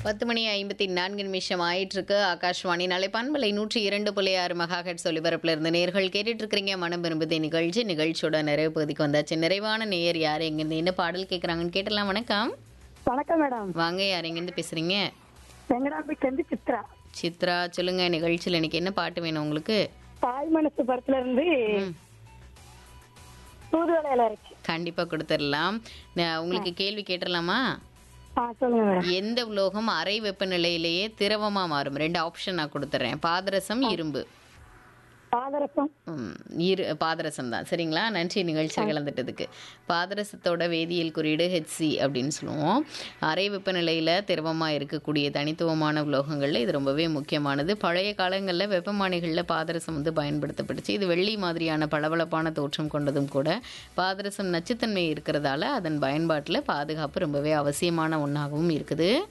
பத்து மணி ஐம்பத்தி நான்கு நிமிஷம் ஆயிட்டிருக்கு ஆகாஷ்வாணி நாளை பண்பலை நூற்றி இரண்டு புள்ளி ஆறு மெகாஹெட் ஒலிபரப்புல இருந்து நேர்கள் கேட்டுட்டு இருக்கிறீங்க மனம் விரும்புதே நிகழ்ச்சி நிகழ்ச்சியோட நிறைவு பகுதிக்கு வந்தாச்சு நிறைவான நேயர் யார் எங்கேருந்து என்ன பாடல் கேட்குறாங்கன்னு கேட்டலாம் வணக்கம் வணக்கம் மேடம் வாங்க யார் எங்கேருந்து பேசுறீங்க வெங்கடாம்பிட்டு வந்து சித்ரா சித்ரா சொல்லுங்க நிகழ்ச்சியில் இன்னைக்கு என்ன பாட்டு வேணும் உங்களுக்கு தாய் மனசு படத்துல இருந்து தூதுவளையில இருக்கு கண்டிப்பா கொடுத்துடலாம் நான் உங்களுக்கு கேள்வி கேட்டுடலாமா ஆ சொல்லுங்க மேடம் எந்த உலோகம் அறை வெப்பநிலையிலேயே திரவமா மாறும் ரெண்டு ஆப்ஷன் நான் கொடுத்துறேன் பாதரசம் இரும்பு பாதரசம் ம், இரு பாதரசம் தான் சரிங்களா நன்றி நிகழ்ச்சியில் கலந்துட்டதுக்கு பாதரசத்தோட வேதியியல் குறியீடு ஹெச்சி அப்படின்னு சொல்லுவோம் அறை வெப்பநிலையில் திரவமாக இருக்கக்கூடிய தனித்துவமான உலோகங்களில் இது ரொம்பவே முக்கியமானது பழைய காலங்களில் வெப்பமானிகளில் பாதரசம் வந்து பயன்படுத்தப்பட்டுச்சு இது வெள்ளி மாதிரியான பளபளப்பான தோற்றம் கொண்டதும் கூட பாதரசம் நச்சுத்தன்மை இருக்கிறதால அதன் பயன்பாட்டில் பாதுகாப்பு ரொம்பவே அவசியமான ஒன்றாகவும் இருக்குது